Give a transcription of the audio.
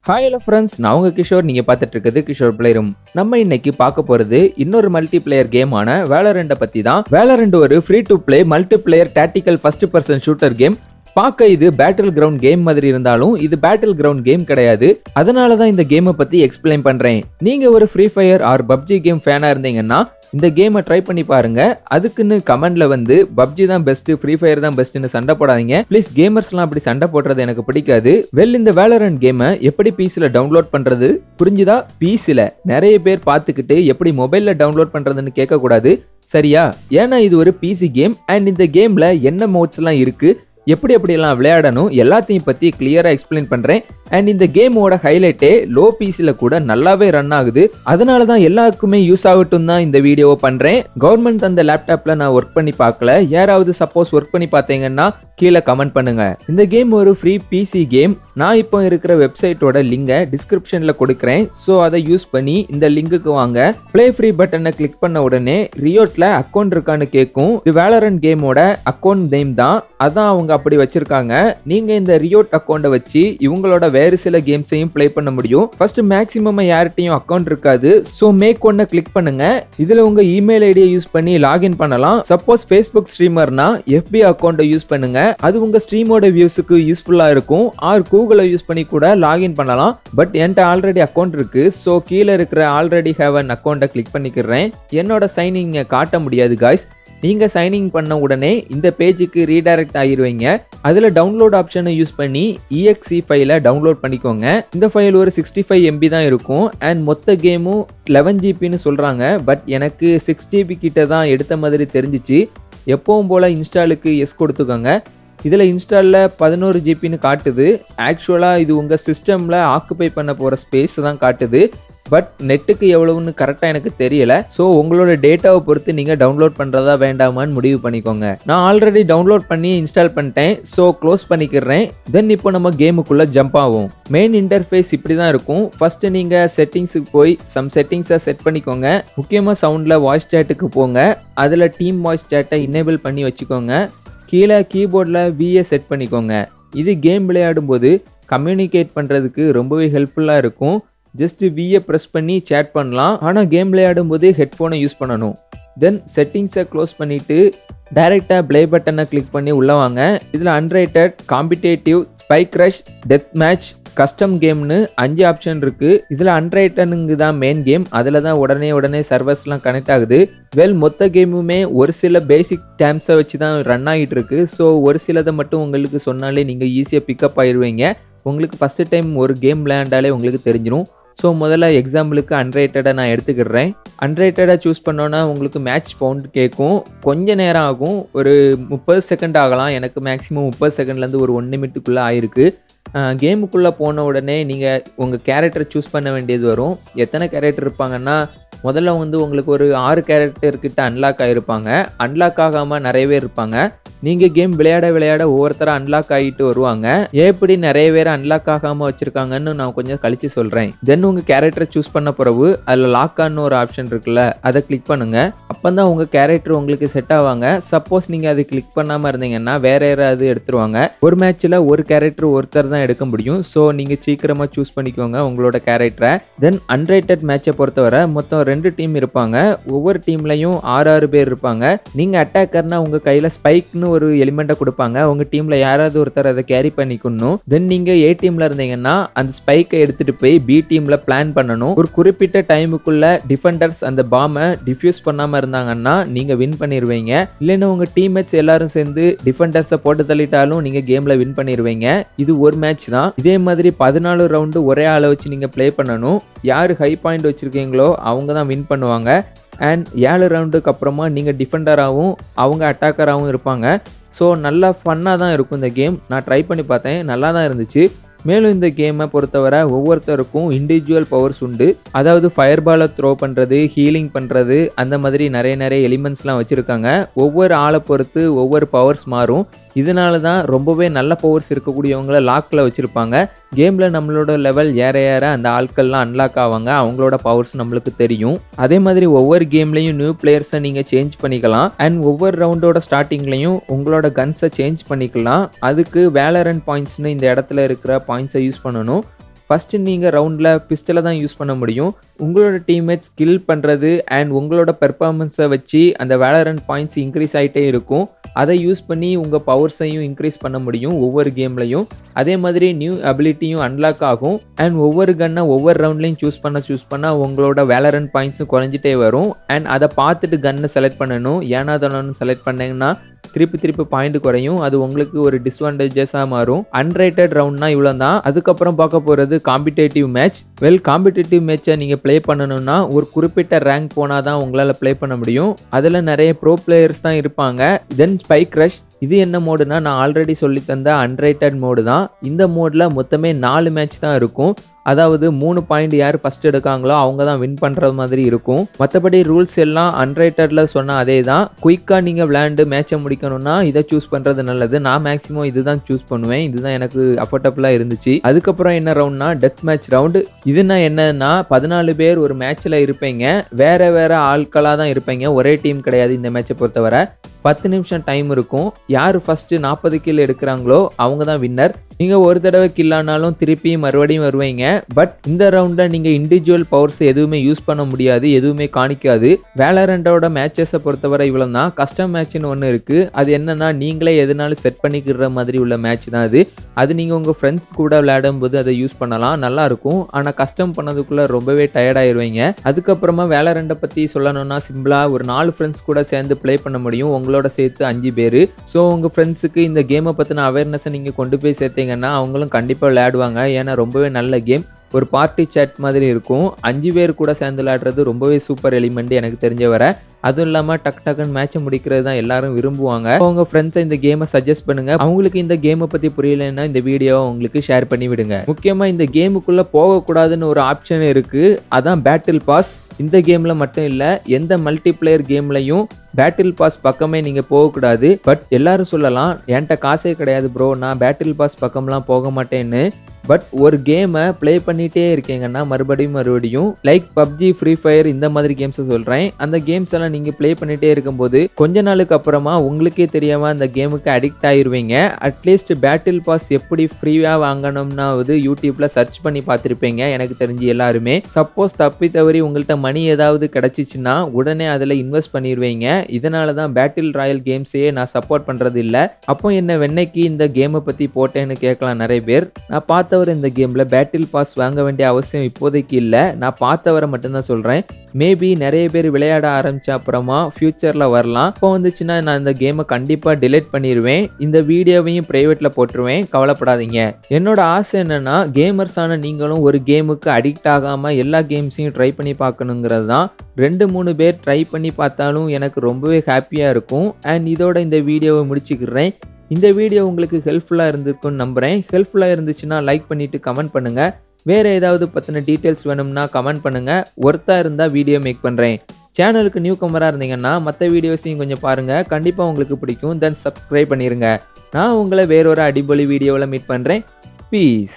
hi hello friends நான் உங்க கிஷோர் நீங்க பார்த்துட்டு இருக்கிறது கிஷோர் பிளேரும் நம்ம இன்னைக்கு பார்க்க போறது இன்னொரு மல்டி பிளேயர் கேமான வேலரண்ட பத்தி தான் வேலரண்ட் ஒரு free to play multiplayer tactical first person shooter game பார்க்க இது பேட்டில் கிரவுண்ட் கேம் மாதிரி இருந்தாலும் இது பேட்டில் கிரவுண்ட் கேம் கிடையாது அதனால தான் இந்த கேமை பத்தி எக்ஸ்பிளைன் பண்றேன் நீங்க ஒரு free fire or PUBG game ஃபேனா இருந்தீங்கன்னா இந்த கேமை ட்ரை பண்ணி பாருங்க அதுக்குன்னு கமெண்ட்ல வந்து பப்ஜி தான் பெஸ்ட் ஃப்ரீ ஃபயர் தான் பெஸ்ட்னு சண்டை போடாதீங்க ப்ளீஸ் கேமர்ஸ்லாம் அப்படி சண்டை போடுறது எனக்கு பிடிக்காது வெல் இந்த வேலரன் கேமை எப்படி பிசியில் டவுன்லோட் பண்றது புரிஞ்சுதா பிசியில் நிறைய பேர் பார்த்துக்கிட்டு எப்படி மொபைலில் டவுன்லோட் பண்றதுன்னு கேட்கக்கூடாது சரியா ஏன்னா இது ஒரு பிசி கேம் அண்ட் இந்த கேம்ல என்ன மோட்ஸ்லாம் இருக்கு எப்படி எப்படியெல்லாம் விளையாடணும் எல்லாத்தையும் பற்றி கிளியராக எக்ஸ்பிளைன் பண்ணுறேன் அண்ட் இந்த கேமோட ஹைலைட்டே லோ பிசியில் கூட நல்லாவே ரன் ஆகுது அதனால தான் எல்லாருக்குமே யூஸ் ஆகட்டும் தான் இந்த வீடியோவை பண்ணுறேன் கவர்மெண்ட் அந்த லேப்டாப்பில் நான் ஒர்க் பண்ணி பார்க்கல யாராவது சப்போஸ் ஒர்க் பண்ணி பார்த்தீங்கன்னா கீழே கமெண்ட் பண்ணுங்க இந்த கேம் ஒரு ஃப்ரீ பிசி கேம் நான் இப்போ இருக்கிற வெப்சைட்டோட லிங்கை டிஸ்கிரிப்ஷனில் கொடுக்குறேன் ஸோ அதை யூஸ் பண்ணி இந்த லிங்குக்கு வாங்க ப்ளே ஃப்ரீ பட்டனை கிளிக் பண்ண உடனே ரியோட்ல அக்கௌண்ட் இருக்கான்னு கேட்கும் இது வேலரன் கேமோட அக்கௌண்ட் நேம் தான் அதான் அவங்க அப்படி வச்சிருக்காங்க நீங்க இந்த ரியோட் அக்கௌண்ட்டை வச்சு இவங்களோட வேறு சில கேம்ஸையும் ப்ளே பண்ண முடியும் ஃபர்ஸ்ட் மேக்ஸிமம் யார்கிட்டையும் அக்கௌண்ட் இருக்காது ஸோ மேக் ஒன்ன கிளிக் பண்ணுங்க இதுல உங்க இமெயில் ஐடியை யூஸ் பண்ணி லாகின் பண்ணலாம் சப்போஸ் ஃபேஸ்புக் ஸ்ட்ரீமர்னா எஃபி அக்கௌண்ட்டை யூஸ் பண்ணுங்க அது உங்க ஸ்ட்ரீமோட வியூஸுக்கு யூஸ்ஃபுல்லா இருக்கும் ஆர் கூகுளை யூஸ் பண்ணி கூட லாகின் பண்ணலாம் பட் என்கிட்ட ஆல்ரெடி அக்கௌண்ட் இருக்கு ஸோ கீழே இருக்கிற ஆல்ரெடி ஹேவ் அன் அக்கௌண்ட்டை கிளிக் பண்ணிக்கிறேன் என்னோட சைனிங்கை காட்ட முடியாது காய்ஸ் நீங்கள் சைனிங் பண்ண உடனே இந்த பேஜுக்கு ரீடைரக்ட் ஆகிருவீங்க அதில் டவுன்லோட் ஆப்ஷனை யூஸ் பண்ணி இஎக்ஸி ஃபைலை டவுன்லோட் பண்ணிக்கோங்க இந்த ஃபைல் ஒரு சிக்ஸ்டி ஃபைவ் எம்பி தான் இருக்கும் அண்ட் மொத்த கேமும் லெவன் ஜிபின்னு சொல்கிறாங்க பட் எனக்கு சிக்ஸ் ஜிபி கிட்ட தான் எடுத்த மாதிரி தெரிஞ்சிச்சு எப்பவும் போல் இன்ஸ்டாலுக்கு எஸ் கொடுத்துக்கோங்க இதில் இன்ஸ்டாலில் பதினோரு ஜிபின்னு காட்டுது ஆக்சுவலாக இது உங்கள் சிஸ்டமில் ஆக்குப்பை பண்ண போகிற ஸ்பேஸ் தான் காட்டுது பட் நெட்டுக்கு எவ்வளவுன்னு கரெக்டாக எனக்கு தெரியல ஸோ உங்களோட டேட்டாவை பொறுத்து நீங்கள் டவுன்லோட் பண்ணுறதா வேண்டாமான்னு முடிவு பண்ணிக்கோங்க நான் ஆல்ரெடி டவுன்லோட் பண்ணி இன்ஸ்டால் பண்ணிட்டேன் ஸோ க்ளோஸ் பண்ணிக்கிறேன் தென் இப்போ நம்ம கேமுக்குள்ளே ஜம்ப் ஆகும் மெயின் இன்டர்ஃபேஸ் இப்படி தான் இருக்கும் ஃபர்ஸ்ட் நீங்கள் செட்டிங்ஸுக்கு போய் சம் செட்டிங்ஸை செட் பண்ணிக்கோங்க முக்கியமாக சவுண்டில் வாய்ஸ் சேட்டுக்கு போங்க அதில் டீம் வாய்ஸ் சேட்டை இன்னேபிள் பண்ணி வச்சுக்கோங்க கீழே கீபோர்டில் விஏ செட் பண்ணிக்கோங்க இது கேம் விளையாடும்போது கம்யூனிகேட் பண்ணுறதுக்கு ரொம்பவே ஹெல்ப்ஃபுல்லாக இருக்கும் ஜஸ்ட் விஏ ப்ரெஸ் பண்ணி சேட் பண்ணலாம் ஆனால் கேம் விளையாடும் போது ஹெட்ஃபோனை யூஸ் பண்ணணும் தென் செட்டிங்ஸை க்ளோஸ் பண்ணிவிட்டு டைரெக்டாக ப்ளே பட்டனை கிளிக் பண்ணி உள்ளே வாங்க இதில் unrated competitive spike rush death match custom கேம்னு அஞ்சு ஆப்ஷன் இருக்குது இதில் அன்ரைட்டனுங்கு தான் மெயின் கேம் அதில் தான் உடனே உடனே சர்வர்ஸ்லாம் கனெக்ட் ஆகுது வெல் மொத்த கேமுமே ஒரு சில பேசிக் டேம்ஸை வச்சு தான் ரன் ஆகிட்டு இருக்கு ஸோ ஒரு சிலதை மட்டும் உங்களுக்கு சொன்னாலே நீங்கள் ஈஸியாக பிக்கப் ஆயிடுவீங்க உங்களுக்கு ஃபஸ்ட்டு டைம் ஒரு கேம் விளையாண்டாலே உங்களுக்கு தெரிஞ்சிடும் ஸோ முதல்ல எக்ஸாம்பிளுக்கு அன்ரைட்டடை நான் எடுத்துக்கிறேன் அன்ரைட்டடை சூஸ் பண்ணோன்னா உங்களுக்கு மேட்ச் பவுண்ட் கேட்கும் கொஞ்ச நேரம் ஆகும் ஒரு முப்பது செகண்ட் ஆகலாம் எனக்கு மேக்ஸிமம் முப்பது செகண்ட்லேருந்து ஒரு ஒன் நிமிட்டுக்குள்ளே ஆயிருக்கு கேமுக்குள்ளே போன உடனே நீங்கள் உங்கள் கேரக்டரை சூஸ் பண்ண வேண்டியது வரும் எத்தனை கேரக்டர் இருப்பாங்கன்னா முதல்ல வந்து உங்களுக்கு ஒரு ஆறு கேரக்டர்கிட்ட அன்லாக் ஆகிருப்பாங்க அன்லாக் ஆகாமல் நிறைய பேர் இருப்பாங்க நீங்கள் கேம் விளையாட விளையாட ஒவ்வொருத்தராக அன்லாக் ஆகிட்டு வருவாங்க எப்படி நிறைய பேர் அன்லாக் ஆகாமல் வச்சுருக்காங்கன்னு நான் கொஞ்சம் கழிச்சு சொல்கிறேன் தென் உங்கள் கேரக்டரை சூஸ் பண்ண பிறகு அதில் லாக் ஆன்னு ஒரு ஆப்ஷன் இருக்குல்ல அதை கிளிக் பண்ணுங்கள் அப்போ தான் உங்கள் கேரக்டர் உங்களுக்கு செட் ஆவாங்க சப்போஸ் நீங்கள் அதை கிளிக் பண்ணாமல் இருந்தீங்கன்னா வேற யாராவது எடுத்துருவாங்க ஒரு மேட்ச்சில் ஒரு கேரக்டர் ஒருத்தர் தான் எடுக்க முடியும் ஸோ நீங்கள் சீக்கிரமாக சூஸ் பண்ணிக்கோங்க உங்களோட கேரக்டரை தென் அன்ரைட்டட் மேட்சை பொறுத்தவரை மொத்தம் ரெண்டு டீம் இருப்பாங்க ஒவ்வொரு டீம்லையும் ஆறு ஆறு பேர் இருப்பாங்க நீங்கள் அட்டாக்கர்னா உங்கள் கையில் ஸ்பைக்னு ஒரு எலிமெண்ட்டை கொடுப்பாங்க உங்கள் டீமில் யாராவது ஒருத்தர் அதை கேரி பண்ணிக்கணும் தென் நீங்கள் ஏ டீமில் இருந்தீங்கன்னா அந்த ஸ்பைக்கை எடுத்துகிட்டு போய் பி டீமில் பிளான் பண்ணணும் ஒரு குறிப்பிட்ட டைமுக்குள்ள டிஃபெண்டர்ஸ் அந்த பாமை டிஃப்யூஸ் பண்ணாமல் இருந்தாங்கன்னா நீங்கள் வின் பண்ணிடுவீங்க இல்லைன்னா உங்கள் டீம்மேட்ஸ் எல்லாரும் சேர்ந்து டிஃபெண்டர்ஸை போட்டு தள்ளிட்டாலும் நீங்கள் கேமில் வின் பண்ணிடுவீங்க இது ஒரு மேட்ச் தான் இதே மாதிரி பதினாலு ரவுண்டு ஒரே ஆளை வச்சு நீங்கள் ப்ளே பண்ணணும் யார் ஹை பாயிண்ட் வச்சுருக்கீங்களோ அவங்க தான் வின் பண்ணுவாங்க அண்ட் ஏழு ரவுண்டுக்கு அப்புறமா நீங்கள் டிஃபெண்டராகவும் அவங்க அட்டாக்கராகவும் இருப்பாங்க ஸோ நல்லா ஃபன்னாக தான் இருக்கும் இந்த கேம் நான் ட்ரை பண்ணி பார்த்தேன் நல்லா தான் இருந்துச்சு மேலும் இந்த கேமை பொறுத்தவரை ஒவ்வொருத்தருக்கும் இண்டிவிஜுவல் பவர்ஸ் உண்டு அதாவது ஃபயர் பாலை த்ரோ பண்ணுறது ஹீலிங் பண்ணுறது அந்த மாதிரி நிறைய நிறைய எலிமெண்ட்ஸ்லாம் வச்சுருக்காங்க ஒவ்வொரு ஆளை பொறுத்து ஒவ்வொரு பவர்ஸ் மாறும் இதனால தான் ரொம்பவே நல்ல பவர்ஸ் இருக்கக்கூடியவங்கள லாக்கில் வச்சுருப்பாங்க கேமில் நம்மளோட லெவல் ஏற ஏற அந்த ஆட்கள்லாம் அன்லாக் ஆவாங்க அவங்களோட பவர்ஸ் நம்மளுக்கு தெரியும் அதே மாதிரி ஒவ்வொரு கேம்லேயும் நியூ பிளேயர்ஸை நீங்கள் சேஞ்ச் பண்ணிக்கலாம் அண்ட் ஒவ்வொரு ரவுண்டோட ஸ்டார்டிங்லேயும் உங்களோட கன்ஸை சேஞ்ச் பண்ணிக்கலாம் அதுக்கு வேலரன் பாயிண்ட்ஸ்னு இந்த இடத்துல இருக்கிற பாயிண்ட்ஸை யூஸ் பண்ணணும் ஃபஸ்ட்டு நீங்கள் ரவுண்டில் பிஸ்டலை தான் யூஸ் பண்ண முடியும் உங்களோட டீம்மேட் ஸ்கில் பண்ணுறது அண்ட் உங்களோட பெர்ஃபார்மன்ஸை வச்சு அந்த வேலரன் பாயிண்ட்ஸ் இன்க்ரீஸ் ஆகிட்டே இருக்கும் அதை யூஸ் பண்ணி உங்கள் பவர்ஸையும் இன்க்ரீஸ் பண்ண முடியும் ஒவ்வொரு கேம்லையும் அதே மாதிரி நியூ அபிலிட்டியும் அன்லாக் ஆகும் அண்ட் ஒவ்வொரு கன்னை ஒவ்வொரு ரவுண்ட்லையும் சூஸ் பண்ண சூஸ் பண்ண உங்களோட வேலரன் பாயிண்ட்ஸும் குறைஞ்சிட்டே வரும் அண்ட் அதை பார்த்துட்டு கன்னை செலக்ட் பண்ணணும் ஏன்னா தானு செலக்ட் பண்ணீங்கன்னா திருப்பி திருப்பி பாயிண்ட் குறையும் அது உங்களுக்கு ஒரு டிஸ்அட்வான்டேஜஸாக மாறும் அன்ரைட்டட் ரவுண்ட்னா இவ்வளோ தான் அதுக்கப்புறம் பார்க்க போகிறது காம்படிட்டிவ் மேட்ச் வெல் காம்படிட்டிவ் மேட்சை நீங்கள் ப்ளே பண்ணணும்னா ஒரு குறிப்பிட்ட ரேங்க் போனால் தான் உங்களால் ப்ளே பண்ண முடியும் அதில் நிறைய ப்ரோ பிளேயர்ஸ் தான் இருப்பாங்க தென் ஸ்பைக் ரஷ் இது என்ன மோடுனா நான் ஆல்ரெடி சொல்லி தந்த அன்ரைட்டட் மோடு தான் இந்த மோடில் மொத்தமே நாலு மேட்ச் தான் இருக்கும் அதாவது மூணு பாயிண்ட் யார் ஃபஸ்ட் எடுக்காங்களோ அவங்க தான் வின் பண்ணுறது மாதிரி இருக்கும் மற்றபடி ரூல்ஸ் எல்லாம் அன்ரைட்டடில் சொன்ன அதே தான் குயிக்காக நீங்கள் விளையாண்டு மேட்சை முடிக்கணும்னா இதை சூஸ் பண்ணுறது நல்லது நான் மேக்ஸிமம் இதுதான் சூஸ் பண்ணுவேன் இதுதான் எனக்கு அஃபோர்டபுளாக இருந்துச்சு அதுக்கப்புறம் என்ன ரவுண்ட்னா டெத் மேட்ச் ரவுண்டு இதுனா என்னன்னா பதினாலு பேர் ஒரு மேட்ச்சில் இருப்பீங்க வேற வேற ஆட்களாக தான் இருப்பீங்க ஒரே டீம் கிடையாது இந்த மேட்சை பொறுத்தவரை பத்து நிமிஷம் டைம் இருக்கும் யார் ஃபஸ்ட்டு நாற்பது கில் எடுக்கிறாங்களோ அவங்க தான் வின்னர் நீங்கள் ஒரு தடவை கில் ஆனாலும் திருப்பி மறுபடியும் வருவீங்க பட் இந்த ரவுண்டில் நீங்கள் இண்டிவிஜுவல் பவர்ஸ் எதுவுமே யூஸ் பண்ண முடியாது எதுவுமே காணிக்காது வேலரண்டோட மேட்சஸை பொறுத்தவரை இவ்வளோ தான் கஸ்டம் மேட்ச்னு ஒன்று இருக்குது அது என்னன்னா நீங்களே எதுனாலும் செட் பண்ணிக்கிற மாதிரி உள்ள மேட்ச் தான் அது அது நீங்கள் உங்கள் ஃப்ரெண்ட்ஸ் கூட விளையாடும் போது அதை யூஸ் பண்ணலாம் நல்லா இருக்கும் ஆனால் கஸ்டம் பண்ணதுக்குள்ளே ரொம்பவே டயர்டாயிருவீங்க அதுக்கப்புறமா வேலரண்டை பற்றி சொல்லணும்னா சிம்பிளாக ஒரு நாலு ஃப்ரெண்ட்ஸ் கூட சேர்ந்து ப்ளே பண்ண முடியும் உங்களோட சேர்த்து அஞ்சு பேர் ஸோ உங்கள் ஃப்ரெண்ட்ஸுக்கு இந்த கேமை பற்றின அவேர்னஸை நீங்கள் கொண்டு போய் சேர்த்தீங்கன்னா அவங்களும் கண்டிப்பாக விளையாடுவாங்க ஏன்னா ரொம்பவே நல்ல கேம் ஒரு பார்ட்டி சேட் மாதிரி இருக்கும் அஞ்சு பேர் கூட சேர்ந்து விளையாடுறது ரொம்பவே சூப்பர் எலிமெண்ட் எனக்கு தெரிஞ்ச வர அதுவும் இல்லாமல் டக் டக்குன்னு மேட்சை முடிக்கிறது தான் எல்லாரும் விரும்புவாங்க உங்கள் ஃப்ரெண்ட்ஸை இந்த கேமை சஜஸ்ட் பண்ணுங்க அவங்களுக்கு இந்த கேமை பற்றி புரியலைன்னா இந்த வீடியோவை உங்களுக்கு ஷேர் பண்ணி விடுங்க முக்கியமாக இந்த கேமுக்குள்ளே போகக்கூடாதுன்னு ஒரு ஆப்ஷன் இருக்குது அதான் பேட்டில் பாஸ் இந்த கேமில் மட்டும் இல்லை எந்த மல்டிப்ளேயர் கேம்லையும் பேட்டில் பாஸ் பக்கமே நீங்கள் போகக்கூடாது பட் எல்லாரும் சொல்லலாம் என்கிட்ட காசே கிடையாது ப்ரோ நான் பேட்டில் பாஸ் பக்கம்லாம் போக மாட்டேன்னு பட் ஒரு கேமை ப்ளே பண்ணிகிட்டே இருக்கீங்கன்னா மறுபடியும் மறுபடியும் லைக் பப்ஜி ஃப்ரீ ஃபயர் இந்த மாதிரி கேம்ஸை சொல்கிறேன் அந்த கேம்ஸ் எல்லாம் நீங்கள் ப்ளே பண்ணிகிட்டே இருக்கும்போது கொஞ்ச நாளுக்கு அப்புறமா உங்களுக்கே தெரியாமல் அந்த கேமுக்கு அடிக்ட் ஆயிருவீங்க அட்லீஸ்ட் பேட்டில் பாஸ் எப்படி ஃப்ரீயாக வாங்கணும்னாவது யூடியூப்பில் சர்ச் பண்ணி பார்த்துருப்பீங்க எனக்கு தெரிஞ்சு எல்லாருமே சப்போஸ் தப்பி தவறி உங்கள்கிட்ட மணி ஏதாவது கிடச்சிச்சின்னா உடனே அதில் இன்வெஸ்ட் பண்ணிடுவீங்க இதனால தான் பேட்டில் ராயல் கேம்ஸையே நான் சப்போர்ட் பண்ணுறது இல்லை அப்போ என்ன வெண்ணைக்கு இந்த கேமை பற்றி போட்டேன்னு கேட்கலாம் நிறைய பேர் நான் பார்த்தவரை இந்த கேமில் பேட்டில் பாஸ் வாங்க வேண்டிய அவசியம் இப்போதைக்கு இல்லை நான் பார்த்தவரை மட்டும்தான் சொல்கிறேன் மேபி நிறைய பேர் விளையாட ஆரம்பிச்ச அப்புறமா ஃப்யூச்சரில் வரலாம் இப்போ வந்துச்சுன்னா நான் இந்த கேமை கண்டிப்பாக டிலீட் பண்ணிடுவேன் இந்த வீடியோவையும் ப்ரைவேட்டில் போட்டுருவேன் கவலைப்படாதீங்க என்னோட ஆசை என்னன்னா கேமர்ஸான நீங்களும் ஒரு கேமுக்கு அடிக்ட் ஆகாமல் எல்லா கேம்ஸையும் ட்ரை பண்ணி பார்க்கணுங்கிறது தான் ரெண்டு மூணு பேர் ட்ரை பண்ணி பார்த்தாலும் எனக்கு ரொம்பவே ஹாப்பியாக இருக்கும் அண்ட் இதோட இந்த வீடியோவை முடிச்சுக்கிறேன் இந்த வீடியோ உங்களுக்கு ஹெல்ப்ஃபுல்லாக இருந்திருக்கும்னு நம்புகிறேன் ஹெல்ப்ஃபுல்லாக இருந்துச்சுன்னா லைக் பண்ணிவிட்டு கமெண்ட் பண்ணுங்கள் வேறு ஏதாவது பற்றின டீட்டெயில்ஸ் வேணும்னா கமெண்ட் பண்ணுங்கள் ஒர்த்தாக இருந்தால் வீடியோ மேக் பண்ணுறேன் சேனலுக்கு நியூ கமராக இருந்தீங்கன்னா மற்ற வீடியோஸையும் கொஞ்சம் பாருங்கள் கண்டிப்பாக உங்களுக்கு பிடிக்கும் தென் சப்ஸ்கிரைப் பண்ணிடுங்க நான் உங்களை வேறொரு அடிப்பொலி வீடியோவில் மீட் பண்ணுறேன் பீஸ்